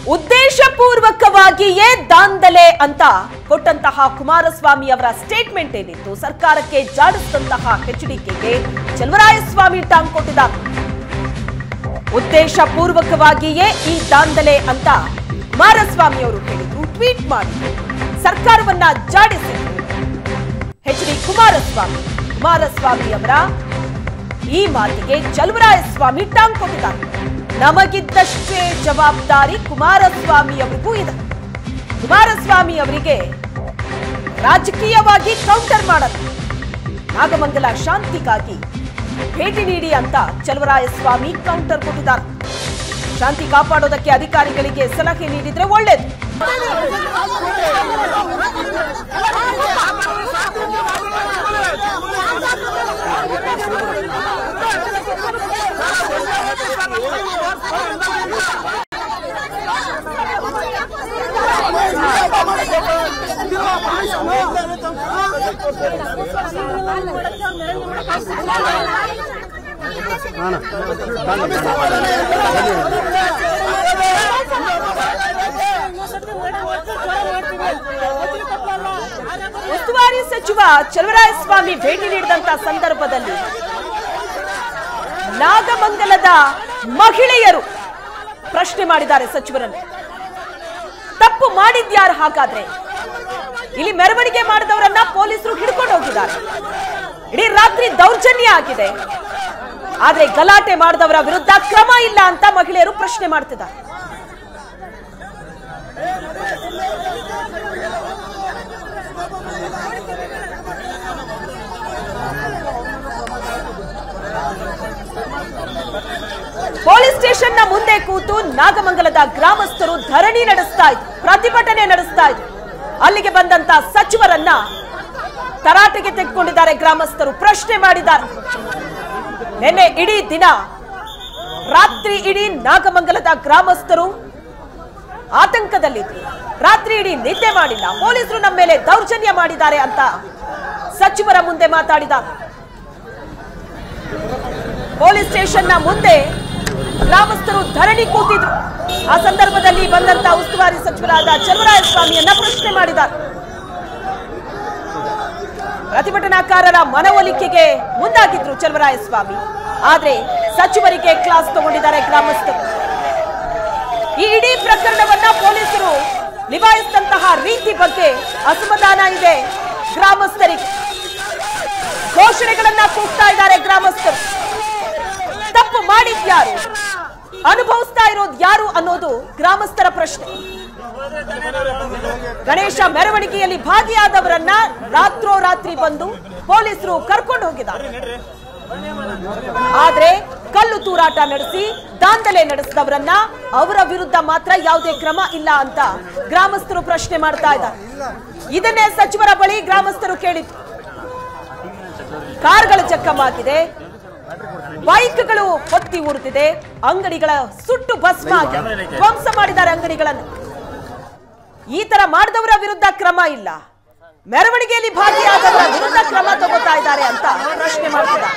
ಉದ್ದೇಶಪೂರ್ವಕವಾಗಿಯೇ ದಾಂಧಲೆ ಅಂತ ಕೊಟ್ಟಂತಹ ಕುಮಾರಸ್ವಾಮಿ ಅವರ ಸ್ಟೇಟ್ಮೆಂಟ್ ಏನಿತ್ತು ಸರ್ಕಾರಕ್ಕೆ ಜಾಡಿಸಿದಂತಹ ಎಚ್ಡಿಕೆಗೆ ಚಲುವರಾಯಸ್ವಾಮಿ ಟಾಂಗ್ ಕೊಟ್ಟಿದ್ದಾರೆ ಉದ್ದೇಶಪೂರ್ವಕವಾಗಿಯೇ ಈ ದಾಂಧಲೆ ಅಂತ ಕುಮಾರಸ್ವಾಮಿ ಅವರು ಹೇಳಿದ್ರು ಟ್ವೀಟ್ ಮಾಡಿ ಸರ್ಕಾರವನ್ನ ಜಾಡಿಸಿದ್ರು ಎಚ್ ಡಿ ಕುಮಾರಸ್ವಾಮಿ ಕುಮಾರಸ್ವಾಮಿ ಅವರ ಈ ಮಾತಿಗೆ ಚಲುವರಾಯಸ್ವಾಮಿ ಟಾಂಗ್ ಕೊಟ್ಟಿದ್ದಾರೆ ನಮಗಿದ್ದಷ್ಟೇ ಜವಾಬ್ದಾರಿ ಕುಮಾರಸ್ವಾಮಿ ಅವರಿಗೂ ಇದೆ ಕುಮಾರಸ್ವಾಮಿ ಅವರಿಗೆ ರಾಜಕೀಯವಾಗಿ ಕೌಂಟರ್ ಮಾಡಲು ನಾಗಮಂಗಲ ಶಾಂತಿಗಾಗಿ ಭೇಟಿ ನೀಡಿ ಅಂತ ಚಲುವರಾಯಸ್ವಾಮಿ ಕೌಂಟರ್ ಕೊಟ್ಟಿದ್ದಾರೆ ಶಾಂತಿ ಕಾಪಾಡೋದಕ್ಕೆ ಅಧಿಕಾರಿಗಳಿಗೆ ಸಲಹೆ ನೀಡಿದ್ರೆ ಒಳ್ಳೇದು ಉಸ್ತುವಾರಿ ಸಚಿವ ಚಲುವರಾಯಸ್ವಾಮಿ ಭೇಟಿ ನೀಡಿದಂತ ಸಂದರ್ಭದಲ್ಲಿ ನಾಗಮಂಗಲದ ಮಹಿಳೆಯರು ಪ್ರಶ್ನೆ ಮಾಡಿದ್ದಾರೆ ಸಚಿವರನ್ನು ತಪ್ಪು ಮಾಡಿದ್ಯಾರು ಹಾಗಾದ್ರೆ ಇಲ್ಲಿ ಮೆರವಣಿಗೆ ಮಾಡಿದವರನ್ನ ಪೊಲೀಸರು ಹಿಡ್ಕೊಂಡು ಹೋಗಿದ್ದಾರೆ ಇಡೀ ರಾತ್ರಿ ದೌರ್ಜನ್ಯ ಆಗಿದೆ ಆದ್ರೆ ಗಲಾಟೆ ಮಾಡಿದವರ ವಿರುದ್ಧ ಕ್ರಮ ಇಲ್ಲ ಅಂತ ಮಹಿಳೆಯರು ಪ್ರಶ್ನೆ ಮಾಡ್ತಿದ್ದಾರೆ ಪೊಲೀಸ್ ಸ್ಟೇಷನ್ ನ ಮುಂದೆ ಕೂತು ನಾಗಮಂಗಲದ ಗ್ರಾಮಸ್ಥರು ಧರಣಿ ನಡೆಸ್ತಾ ಇದ್ರು ಪ್ರತಿಭಟನೆ ನಡೆಸ್ತಾ ಇದ್ರು ಅಲ್ಲಿಗೆ ಬಂದಂತ ಸಚಿವರನ್ನ ತರಾಟೆಗೆ ತೆಗೆದುಕೊಂಡಿದ್ದಾರೆ ಗ್ರಾಮಸ್ಥರು ಪ್ರಶ್ನೆ ಮಾಡಿದ್ದಾರೆ ನಿನ್ನೆ ಇಡೀ ದಿನ ರಾತ್ರಿ ಇಡೀ ನಾಗಮಂಗಲದ ಗ್ರಾಮಸ್ಥರು ಆತಂಕದಲ್ಲಿದ್ರು ರಾತ್ರಿ ಇಡೀ ನಿದ್ದೆ ಮಾಡಿಲ್ಲ ಪೊಲೀಸರು ನಮ್ಮ ಮೇಲೆ ದೌರ್ಜನ್ಯ ಮಾಡಿದ್ದಾರೆ ಅಂತ ಸಚಿವರ ಮುಂದೆ ಮಾತಾಡಿದ್ದಾರೆ ಪೊಲೀಸ್ ಸ್ಟೇಷನ್ ನ ಮುಂದೆ ಗ್ರಾಮಸ್ಥರು ಧರಣಿ ಕೂತಿದ್ರು ಆ ಸಂದರ್ಭದಲ್ಲಿ ಬಂದಂತ ಉಸ್ತುವಾರಿ ಸಚಿವರಾದ ಚಲುವರಾಯಸ್ವಾಮಿಯನ್ನ ಪ್ರಶ್ನೆ ಮಾಡಿದ್ದಾರೆ ಪ್ರತಿಭಟನಾಕಾರರ ಮನವೊಲಿಕೆಗೆ ಮುಂದಾಗಿದ್ರು ಚಲುವರಾಯಸ್ವಾಮಿ ಆದ್ರೆ ಸಚಿವರಿಗೆ ಕ್ಲಾಸ್ ತಗೊಂಡಿದ್ದಾರೆ ಗ್ರಾಮಸ್ಥರು ಈ ಇಡೀ ಪ್ರಕರಣವನ್ನ ಪೊಲೀಸರು ನಿಭಾಯಿಸಿದಂತಹ ರೀತಿ ಬಗ್ಗೆ ಅಸಮಾಧಾನ ಇದೆ ಗ್ರಾಮಸ್ಥರಿಗೆ ಘೋಷಣೆಗಳನ್ನ ಕೂಗ್ತಾ ಇದ್ದಾರೆ ಗ್ರಾಮಸ್ಥರು ತಪ್ಪು ಮಾಡಿದ್ಯಾರು ಅನುಭವಿಸ್ತಾ ಇರೋದು ಯಾರು ಅನ್ನೋದು ಗ್ರಾಮಸ್ಥರ ಪ್ರಶ್ನೆ ಗಣೇಶ ಮೆರವಣಿಗೆಯಲ್ಲಿ ಭಾಗಿಯಾದವರನ್ನ ರಾತ್ರೋರಾತ್ರಿ ಬಂದು ಪೊಲೀಸರು ಕರ್ಕೊಂಡು ಹೋಗಿದ್ದಾರೆ ಆದ್ರೆ ಕಲ್ಲು ತೂರಾಟ ನಡೆಸಿ ದಾಂಧಲೆ ನಡೆಸಿದವರನ್ನ ಅವರ ವಿರುದ್ಧ ಮಾತ್ರ ಯಾವುದೇ ಕ್ರಮ ಇಲ್ಲ ಅಂತ ಗ್ರಾಮಸ್ಥರು ಪ್ರಶ್ನೆ ಮಾಡ್ತಾ ಇದ್ದಾರೆ ಇದನ್ನೇ ಸಚಿವರ ಬಳಿ ಗ್ರಾಮಸ್ಥರು ಕೇಳಿದ್ರು ಕಾರ್ಗಳ ಚಕ್ಕಮಾಗಿದೆ ಬೈಕ್ಗಳು ಹೊತ್ತಿ ಉರಿದಿದೆ ಅಂಗಡಿಗಳ ಸುಟ್ಟು ಭಸ್ಮ ಆಗಿದೆ ಧ್ವಂಸ ಮಾಡಿದ್ದಾರೆ ಅಂಗಡಿಗಳನ್ನು ಈ ತರ ಮಾಡಿದವರ ವಿರುದ್ಧ ಕ್ರಮ ಇಲ್ಲ ಮೆರವಣಿಗೆಯಲ್ಲಿ ಭಾಗಿಯಾದವರ ವಿರುದ್ಧ ಕ್ರಮ ತಗೋತಾ ಇದ್ದಾರೆ ಅಂತ ಪ್ರಶ್ನೆ ಮಾಡ್ತಿದ್ದಾರೆ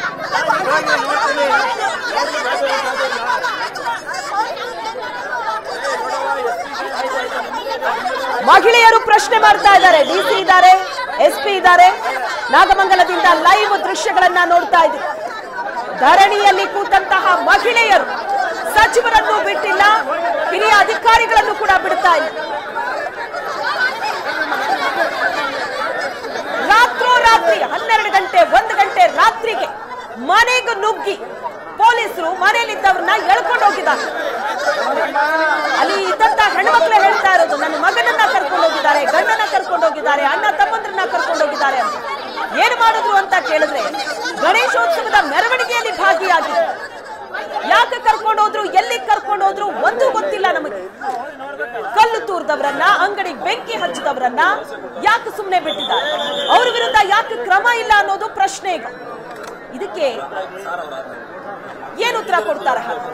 ಮಹಿಳೆಯರು ಪ್ರಶ್ನೆ ಮಾಡ್ತಾ ಇದ್ದಾರೆ ಡಿಸಿ ಇದ್ದಾರೆ ಎಸ್ಪಿ ಇದ್ದಾರೆ ನಾಗಮಂಗಲದಿಂದ ಲೈವ್ ದೃಶ್ಯಗಳನ್ನ ನೋಡ್ತಾ ಇದ್ದೀವಿ ಧರಣಿಯಲ್ಲಿ ಕೂತಂತಹ ಮಹಿಳೆಯರು ಸಚಿವರನ್ನು ಬಿಟ್ಟಿಲ್ಲ ಹಿರಿಯ ಅಧಿಕಾರಿಗಳನ್ನು ಕೂಡ ಬಿಡ್ತಾ ಇಲ್ಲ ರಾತ್ರೋರಾತ್ರಿ ಹನ್ನೆರಡು ಗಂಟೆ ಒಂದು ಗಂಟೆ ರಾತ್ರಿಗೆ ಮನೆಗೆ ನುಗ್ಗಿ ಪೊಲೀಸರು ಮನೆಯಲ್ಲಿದ್ದವ್ರನ್ನ ಎಳ್ಕೊಂಡು ಹೋಗಿದ್ದಾರೆ ಅಲ್ಲಿ ಇದ್ದಂತ ಹೆಣ್ಮಕ್ಳು ಹೇಳ್ತಾ ಇರೋದು ನನ್ನ ಮಗನನ್ನ ಕರ್ಕೊಂಡು ಹೋಗಿದ್ದಾರೆ ಗಂಡನ ಕರ್ಕೊಂಡು ಹೋಗಿದ್ದಾರೆ ಅಣ್ಣ ತಮ್ಮಂದ್ರನ್ನ ಕರ್ಕೊಂಡು ಹೋಗಿದ್ದಾರೆ ಅಂತ ಏನ್ ಮಾಡಿದ್ರು ಅಂತ ಕೇಳಿದ್ರೆ ಗಣೇಶೋತ್ಸವದ ಮೆರವಣಿಗೆಯಲ್ಲಿ ಭಾಗಿಯಾಗಿದ್ರು ಯಾಕೆ ಕರ್ಕೊಂಡು ಹೋದ್ರು ಎಲ್ಲಿ ಕರ್ಕೊಂಡು ಹೋದ್ರು ಒಂದು ಗೊತ್ತಿಲ್ಲ ನಮಗೆ ಕಲ್ಲು ತೂರ್ದವರನ್ನ ಅಂಗಡಿ ಬೆಂಕಿ ಹಚ್ಚಿದವರನ್ನ ಯಾಕೆ ಸುಮ್ಮನೆ ಬಿಟ್ಟಿದ್ದಾರೆ ಅವ್ರ ವಿರುದ್ಧ ಯಾಕೆ ಕ್ರಮ ಇಲ್ಲ ಅನ್ನೋದು ಪ್ರಶ್ನೆ ಈಗ ಇದಕ್ಕೆ ಏನು ಉತ್ತರ ಕೊಡ್ತಾರೆ ಹಾಗೆ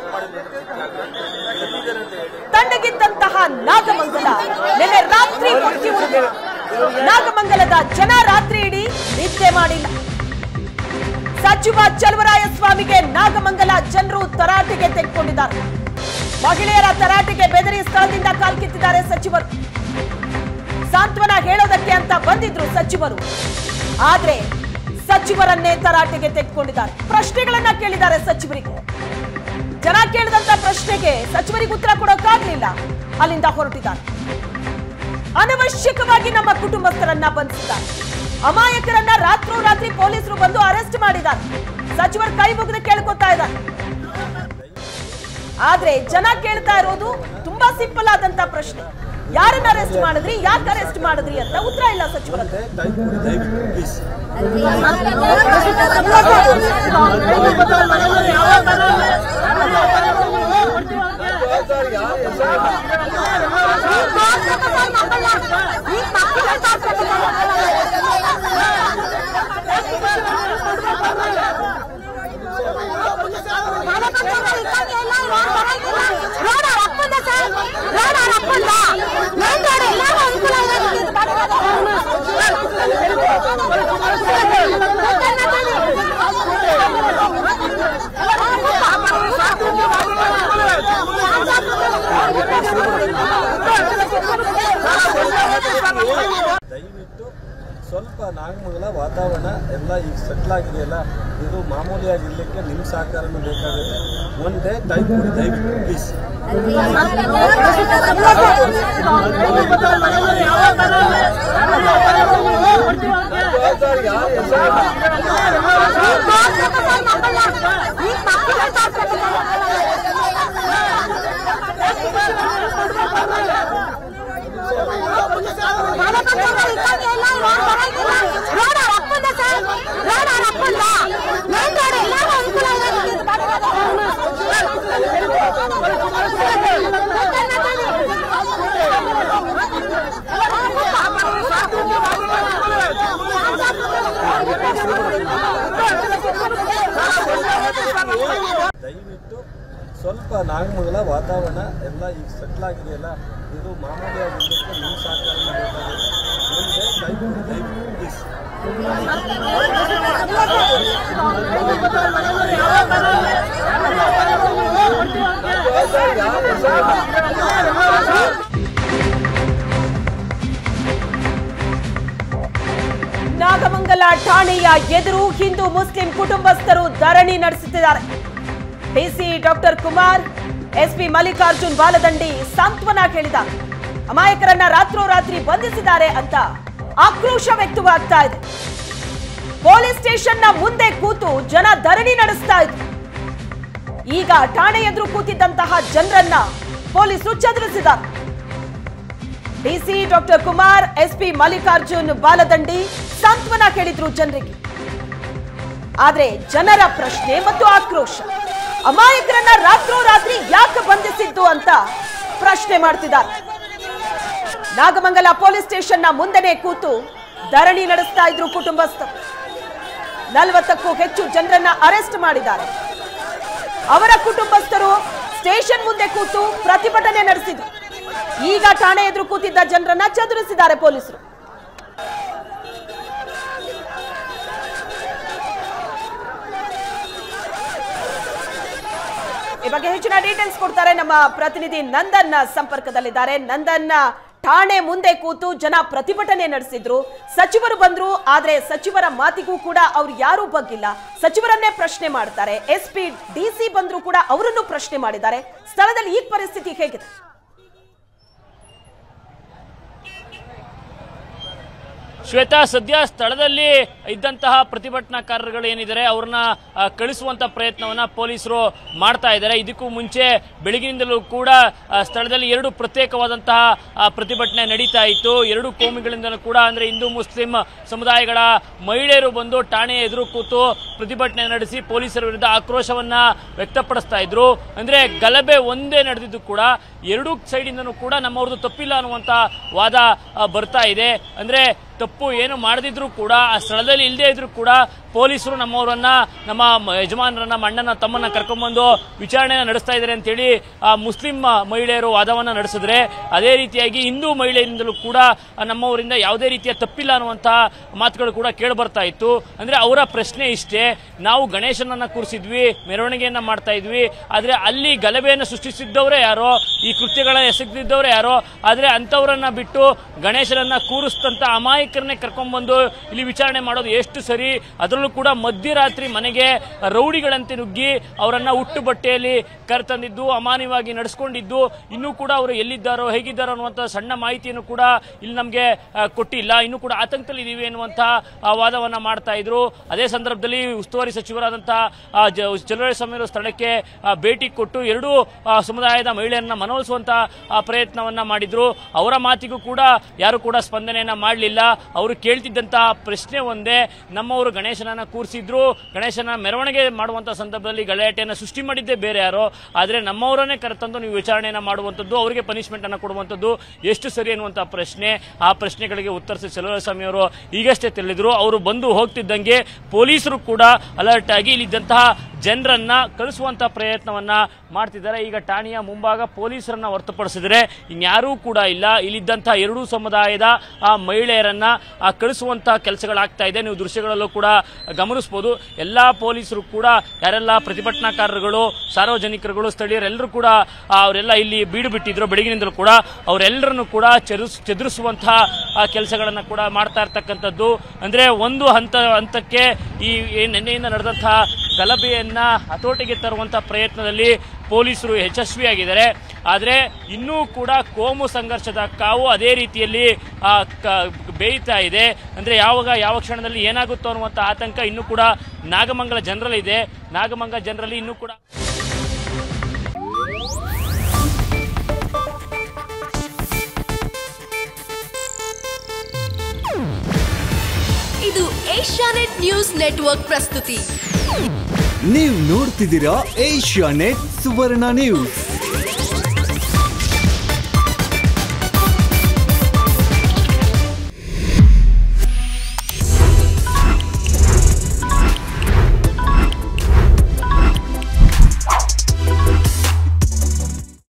ತಣ್ಣಗಿದ್ದಂತಹ ನಾಗಮಂಗಲ ನಿನ್ನೆ ರಾತ್ರಿ ಹೊತ್ತಿ ಉರಿದಿದೆ ನಾಗಮಂಗಲದ ಜನ ರಾತ್ರಿ ಇಡೀ ನಿದ್ದೆ ಮಾಡಿಲ್ಲ ಸಚಿವ ಚಲುವರಾಯಸ್ವಾಮಿಗೆ ನಾಗಮಂಗಲ ಜನರು ತರಾಟೆಗೆ ತೆಗೆದುಕೊಂಡಿದ್ದಾರೆ ಮಹಿಳೆಯರ ತರಾಟೆಗೆ ಬೆದರಿ ಸ್ಥಳದಿಂದ ಕಾಲ್ಕಿತ್ತಿದ್ದಾರೆ ಸಚಿವರು ಸಾಂತ್ವನ ಹೇಳೋದಕ್ಕೆ ಅಂತ ಬಂದಿದ್ರು ಸಚಿವರು ಆದ್ರೆ ಸಚಿವರನ್ನೇ ತರಾಟೆಗೆ ತೆಗೆದುಕೊಂಡಿದ್ದಾರೆ ಪ್ರಶ್ನೆಗಳನ್ನ ಕೇಳಿದ್ದಾರೆ ಸಚಿವರಿಗೆ ಜನ ಕೇಳಿದಂತ ಪ್ರಶ್ನೆಗೆ ಸಚಿವರಿಗೆ ಉತ್ತರ ಕೊಡೋಕ್ಕಾಗ್ಲಿಲ್ಲ ಅಲ್ಲಿಂದ ಹೊರಟಿದ್ದಾರೆ ಅನವಶ್ಯಕವಾಗಿ ನಮ್ಮ ಕುಟುಂಬಸ್ಥರನ್ನ ಬಂಧಿಸಿದ್ದಾರೆ ಅಮಾಯಕರನ್ನ ರಾತ್ರೋರಾತ್ರಿ ಪೊಲೀಸರು ಬಂದು ಅರೆಸ್ಟ್ ಮಾಡಿದ್ದಾರೆ ಸಚಿವರು ಕೈ ಮುಗಿದು ಕೇಳ್ಕೊತಾ ಇದ್ದಾರೆ ಆದ್ರೆ ಜನ ಕೇಳ್ತಾ ಇರೋದು ತುಂಬಾ ಸಿಂಪಲ್ ಆದಂತ ಪ್ರಶ್ನೆ ಯಾರನ್ನ ಅರೆಸ್ಟ್ ಮಾಡಿದ್ರಿ ಯಾಕೆ ಅರೆಸ್ಟ್ ಮಾಡಿದ್ರಿ ಅಂತ ಉತ್ತರ ಇಲ್ಲ ಸಚಿವರ ದಯವಿಟ್ಟು ದಯವಿಟ್ಟು ಪ್ಲೀಸ್ ದಯವಿಟ್ಟು ಸ್ವಲ್ಪ ನಾಗಮಂಗಲ ವಾತಾವರಣ ಎಲ್ಲ ಈಗ ಸೆಟ್ಲ್ ಆಗಿದೆಯಲ್ಲ ಇದು ಮಾಮೂಲಿಯಾಗಿರ್ಲಿಕ್ಕೆ ನಿಮ್ಮ ಸಹಕಾರನೂ ಬೇಕಾಗುತ್ತೆ ಒನ್ ಡೇ ದಯವಿಟ್ಟು ದಯವಿಟ್ಟು ಪ್ಲೀಸ್ ದಯವಿಟ್ಟು ಸ್ವಲ್ಪ ನಾಗಮಂಗಲ ವಾತಾವರಣ ಎಲ್ಲ ಈಗ ಸೆಟ್ಲ್ ಆಗಿದೆಯಲ್ಲ ಇದು ಮಾಮೂಲಿಯಾಗಿರ್ಲಿಕ್ಕೆ ನಿಮ್ಮ ಸಹಕಾರನೂ ಬೇಕಾಗುತ್ತೆ ಒನ್ ಡೇ ದಯವಿಟ್ಟು ದಯವಿಟ್ಟು ಪ್ಲೀಸ್ ನಾಗಮಂಗಲ ಠಾಣೆಯ ಎದುರು ಹಿಂದೂ ಮುಸ್ಲಿಂ ಕುಟುಂಬಸ್ಥರು ಧರಣಿ ನಡೆಸುತ್ತಿದ್ದಾರೆ DC doctor Kumar SP Mallikarjun Baladandi ಸಾಂತ್ವನ ಹೇಳಿದ್ದಾರೆ ಅಮಾಯಕರನ್ನ ರಾತ್ರೋರಾತ್ರಿ ಬಂಧಿಸಿದ್ದಾರೆ ಅಂತ ಆಕ್ರೋಶ ವ್ಯಕ್ತವಾಗ್ತಾ ಇದೆ ಪೊಲೀಸ್ ಸ್ಟೇಷನ್ನ ಮುಂದೆ ಕೂತು ಜನ ಧರಣಿ ನಡೆಸ್ತಾ ಇದ್ರು ಈಗ ಠಾಣೆ ಎದುರು ಕೂತಿದ್ದಂತಹ ಜನರನ್ನ ಪೊಲೀಸರು ಚದುರಿಸಿದ್ದಾರೆ DC doctor Kumar SP Mallikarjun Baladandi ಸಾಂತ್ವನ ಕೇಳಿದ್ರು ಜನರಿಗೆ ಆದ್ರೆ ಜನರ ಪ್ರಶ್ನೆ ಮತ್ತು ಆಕ್ರೋಶ ಅಮಾಯಕರನ್ನ ರಾತ್ರೋರಾತ್ರಿ ಯಾಕೆ ಬಂಧಿಸಿದ್ದು ಅಂತ ಪ್ರಶ್ನೆ ಮಾಡ್ತಿದ್ದಾರೆ ನಾಗಮಂಗಲ ಪೊಲೀಸ್ ಸ್ಟೇಷನ್ನ ಮುಂದೆನೆ ಕೂತು ಧರಣಿ ನಡೆಸ್ತಾ ಇದ್ರು ಕುಟುಂಬಸ್ಥರು ನಲವತ್ತಕ್ಕೂ ಹೆಚ್ಚು ಜನರನ್ನ ಅರೆಸ್ಟ್ ಮಾಡಿದ್ದಾರೆ ಅವರ ಕುಟುಂಬಸ್ಥರು ಸ್ಟೇಷನ್ ಮುಂದೆ ಕೂತು ಪ್ರತಿಭಟನೆ ನಡೆಸಿದ್ರು ಈಗ ಠಾಣೆ ಎದುರು ಕೂತಿದ್ದ ಜನರನ್ನ ಚದುರಿಸಿದ್ದಾರೆ ಪೊಲೀಸರು ಈ ಬಗ್ಗೆ ಹೆಚ್ಚಿನ ಡೀಟೇಲ್ಸ್ ಕೊಡ್ತಾರೆ ನಮ್ಮ ಪ್ರತಿನಿಧಿ ನಂದನ್ ಸಂಪರ್ಕದಲ್ಲಿದ್ದಾರೆ ನಂದನ್ ಠಾಣೆ ಮುಂದೆ ಕೂತು ಜನ ಪ್ರತಿಭಟನೆ ನಡೆಸಿದ್ರು ಸಚಿವರು ಬಂದ್ರು ಆದ್ರೆ ಸಚಿವರ ಮಾತಿಗೂ ಕೂಡ ಅವ್ರು ಯಾರೂ ಬಗ್ಗಿಲ್ಲ ಸಚಿವರನ್ನೇ ಪ್ರಶ್ನೆ ಮಾಡ್ತಾರೆ ಎಸ್ ಪಿ ಡಿಸಿ ಬಂದ್ರು ಕೂಡ ಅವರನ್ನು ಪ್ರಶ್ನೆ ಮಾಡಿದ್ದಾರೆ ಸ್ಥಳದಲ್ಲಿ ಈ ಪರಿಸ್ಥಿತಿ ಹೇಗಿದೆ ಶ್ವೇತಾ ಸದ್ಯ ಸ್ಥಳದಲ್ಲಿ ಇದ್ದಂತಹ ಪ್ರತಿಭಟನಾಕಾರರುಗಳು ಏನಿದ್ದಾರೆ ಅವ್ರನ್ನ ಆ, ಕಳಿಸುವಂತ ಪ್ರಯತ್ನವನ್ನ ಪೊಲೀಸರು ಮಾಡ್ತಾ ಇದ್ದಾರೆ ಇದಕ್ಕೂ ಮುಂಚೆ ಬೆಳಗಿನಿಂದಲೂ ಕೂಡ ಆ, ಸ್ಥಳದಲ್ಲಿ ಎರಡು ಪ್ರತ್ಯೇಕವಾದಂತಹ ಆ, ಪ್ರತಿಭಟನೆ ನಡೀತಾ ಇತ್ತು ಎರಡು ಕೋಮಿಗಳಿಂದಲೂ ಕೂಡ ಅಂದ್ರೆ ಹಿಂದೂ ಮುಸ್ಲಿಂ ಸಮುದಾಯಗಳ ಮಹಿಳೆಯರು ಬಂದು ಠಾಣೆ ಎದುರು ಕೂತು ಪ್ರತಿಭಟನೆ ನಡೆಸಿ ಪೊಲೀಸರ ವಿರುದ್ಧ ಆಕ್ರೋಶವನ್ನ ವ್ಯಕ್ತಪಡಿಸ್ತಾ ಇದ್ರು ಅಂದ್ರೆ ಗಲಭೆ ಒಂದೇ ನಡೆದಿದ್ದು ಕೂಡ ಎರಡೂ ಸೈಡಿಂದನೂ ಕೂಡ ನಮ್ಮವ್ರದ್ದು ತಪ್ಪಿಲ್ಲ ಅನ್ನುವಂತ ವಾದ ಆ, ಬರ್ತಾ ಇದೆ ಅಂದ್ರೆ ತಪ್ಪು ಏನು ಮಾಡದಿದ್ರು ಕೂಡ ಆ ಸ್ಥಳದಲ್ಲಿ ಇಲ್ಲದೆ ಇದ್ರು ಕೂಡ ಪೊಲೀಸರು ನಮ್ಮವರನ್ನ ನಮ್ಮ ಮ- ಯಜಮಾನರನ್ನ ನಮ್ಮ ಅಣ್ಣನ ತಮ್ಮನ್ನ ಕರ್ಕೊಂಡ್ಬಂದು ವಿಚಾರಣೆ ನಡೆಸ್ತಾ ಇದ್ದಾರೆ ಅಂತೇಳಿ ಆ ಮುಸ್ಲಿಂ ಮಹಿಳೆಯರು ವಾದವನ್ನ ನಡೆಸಿದ್ರೆ ಅದೇ ರೀತಿಯಾಗಿ ಹಿಂದೂ ಮಹಿಳೆಯರಿಂದಲೂ ಕೂಡ ಆ, ನಮ್ಮವರಿಂದ ಯಾವುದೇ ರೀತಿಯ ತಪ್ಪಿಲ್ಲ ಅನ್ನುವಂತಹ ಮಾತುಗಳು ಕೂಡ ಕೇಳಿ ಬರ್ತಾ ಇತ್ತು ಅಂದ್ರೆ ಅವರ ಪ್ರಶ್ನೆ ಇಷ್ಟೇ ನಾವು ಗಣೇಶನನ್ನ ಕೂರಿಸಿದ್ವಿ ಮೆರವಣಿಗೆಯನ್ನ ಮಾಡ್ತಾ ಇದ್ವಿ ಆದ್ರೆ ಅಲ್ಲಿ ಗಲಭೆಯನ್ನು ಸೃಷ್ಟಿಸಿದ್ದವರೇ ಯಾರೋ ಈ ಕೃತ್ಯಗಳನ್ನ ಎಸಗಿದ್ದವರೇ ಯಾರೋ ಆದ್ರೆ ಅಂತವರನ್ನ ಬಿಟ್ಟು ಗಣೇಶನನ್ನ ಕೂರಿಸ್ತಂತ ಅಮಾಯಕರನ್ನೇ ಕರ್ಕೊಂಡ್ಬಂದು ಇಲ್ಲಿ ವಿಚಾರಣೆ ಮಾಡೋದು ಎಷ್ಟು ಸರಿ ಅದರಲ್ಲೂ ಕೂಡ ಮಧ್ಯರಾತ್ರಿ ಮನೆಗೆ ರೌಡಿಗಳಂತೆ ನುಗ್ಗಿ ಅವರನ್ನ ಹುಟ್ಟು ಬಟ್ಟೆಯಲ್ಲಿ ಕರೆತಂದಿದ್ದು ಅಮಾನ್ಯವಾಗಿ ನಡೆಸ್ಕೊಂಡಿದ್ದು ಇನ್ನೂ ಕೂಡ ಅವರು ಎಲ್ಲಿದ್ದಾರೋ ಹೇಗಿದ್ದಾರೋ ಅನ್ನುವಂಥ ಸಣ್ಣ ಮಾಹಿತಿಯನ್ನು ಕೂಡ ಇಲ್ಲಿ ನಮಗೆ ಕೊಟ್ಟಿಲ್ಲ ಇನ್ನೂ ಕೂಡ ಆತಂಕದಲ್ಲಿ ಇದೀವಿ ಅನ್ನುವಂಥ ಆ, ವಾದವನ್ನ ಮಾಡ್ತಾ ಇದ್ರು ಅದೇ ಸಂದರ್ಭದಲ್ಲಿ ಉಸ್ತುವಾರಿ ಸಚಿವರಾದಂತಹ ಆ, ಜ- ಚಲುವಳಿ ಸಮೀರ ಸ್ಥಳಕ್ಕೆ ಆ, ಭೇಟಿ ಕೊಟ್ಟು ಎರಡೂ ಆ, ಸಮುದಾಯದ ಮಹಿಳೆಯರನ್ನ ಮನವೊಲಿಸುವಂತ ಆ, ಪ್ರಯತ್ನವನ್ನ ಮಾಡಿದ್ರು ಅವರ ಮಾತಿಗೂ ಕೂಡ ಯಾರು ಕೂಡ ಸ್ಪಂದನೆಯನ್ನ ಮಾಡಲಿಲ್ಲ ಅವರು ಕೇಳ್ತಿದ್ದಂತ ಪ್ರಶ್ನೆ ಒಂದೇ ನಮ್ಮವರು ಗಣೇಶನನ್ನ ಕೂರಿಸಿದ್ರು ಗಣೇಶನ ಮೆರವಣಿಗೆ ಮಾಡುವಂತ ಸಂದರ್ಭದಲ್ಲಿ ಗಲಾಟೆಯನ್ನ ಸೃಷ್ಟಿ ಮಾಡಿದ್ದೇ ಬೇರೆ ಯಾರೋ ಆದ್ರೆ ನಮ್ಮವರನ್ನೇ ಕರೆತಂದು ನೀವು ವಿಚಾರಣೆಯನ್ನ ಮಾಡುವಂಥದ್ದು ಅವರಿಗೆ ಪನಿಷ್ಮೆಂಟ್ ಅನ್ನ ಕೊಡುವಂಥದ್ದು ಎಷ್ಟು ಸರಿ ಅನ್ನುವಂತ ಪ್ರಶ್ನೆ ಆ ಪ್ರಶ್ನೆಗಳಿಗೆ ಉತ್ತರಿಸಿ ಚಲುವಸ್ವಾಮಿ ಅವರು ಈಗಷ್ಟೇ ತಿಳಿದ್ರು ಅವರು ಬಂದು ಹೋಗ್ತಿದ್ದಂಗೆ ಪೊಲೀಸರು ಕೂಡ ಅಲರ್ಟ್ ಆಗಿ ಇಲ್ಲಿದ್ದಂತಹ ಜನರನ್ನ ಕಳಿಸುವಂತ ಪ್ರಯತ್ನವನ್ನ ಮಾಡ್ತಿದ್ದಾರೆ ಈಗ ಠಾಣೆಯ ಮುಂಭಾಗ ಪೊಲೀಸರನ್ನ ಹೊರತುಪಡಿಸಿದ್ರೆ ಇನ್ಯಾರೂ ಕೂಡ ಇಲ್ಲ ಇಲ್ಲಿದ್ದಂತಹ ಎರಡೂ ಸಮುದಾಯದ ಆ ಮಹಿಳೆಯರನ್ನ ಆ ಕಳಿಸುವಂತ ಕೆಲಸಗಳಾಗ್ತಾ ಇದೆ ನೀವು ದೃಶ್ಯಗಳಲ್ಲೂ ಕೂಡ ಗಮನಿಸಬಹುದು ಎಲ್ಲಾ ಪೊಲೀಸರು ಕೂಡ ಯಾರೆಲ್ಲ ಪ್ರತಿಭಟನಾಕಾರರುಗಳು ಸಾರ್ವಜನಿಕರುಗಳು ಸ್ಥಳೀಯರೆಲ್ಲರೂ ಕೂಡ ಆ, ಅವರೆಲ್ಲ ಇಲ್ಲಿ ಬೀಡು ಬಿಟ್ಟಿದ್ರು ಬೆಳಗಿನಿಂದಲೂ ಕೂಡ ಅವರೆಲ್ಲರನ್ನು ಕೂಡ ಚೆರುಸ್ ಚೆದುರಿಸುವಂತಹ ಕೆಲಸಗಳನ್ನ ಕೂಡ ಮಾಡ್ತಾ ಇರ್ತಕ್ಕಂಥದ್ದು ಅಂದ್ರೆ ಒಂದು ಹಂತ ಹಂತಕ್ಕೆ ಈ ಏನ್ ನಿನ್ನೆಯಿಂದ ನಡೆದಂತಹ ಗಲಭೆಯನ್ನ ಹತೋಟಿಗೆ ತರುವಂತ ಪ್ರಯತ್ನದಲ್ಲಿ ಪೊಲೀಸರು ಯಶಸ್ವಿಯಾಗಿದ್ದಾರೆ ಆದರೆ ಇನ್ನೂ ಕೂಡ ಕೋಮು ಸಂಘರ್ಷದ ಕಾವು ಅದೇ ರೀತಿಯಲ್ಲಿ ಆ, ಕ- ಬೇಯ್ತಾ ಇದೆ ಅಂದ್ರೆ ಯಾವಾಗ ಯಾವ ಕ್ಷಣದಲ್ಲಿ ಏನಾಗುತ್ತೋ ಅನ್ನುವಂಥ ಆತಂಕ ಇನ್ನೂ ಕೂಡ ನಾಗಮಂಗಲ ಜನರಲ್ಲಿ ಇದೆ ನಾಗಮಂಗಲ ಜನರಲ್ಲಿ ಇನ್ನೂ ಕೂಡ ಇದು ಏಷ್ಯಾನೆಟ್ ನ್ಯೂಸ್ ನೆಟ್ವರ್ಕ್ ಪ್ರಸ್ತುತಿ ನೀವು ನೋಡ್ತಿದ್ದೀರಾ ಏಷ್ಯಾ ನೆಟ್ ಸುವರ್ಣ ನ್ಯೂಸ್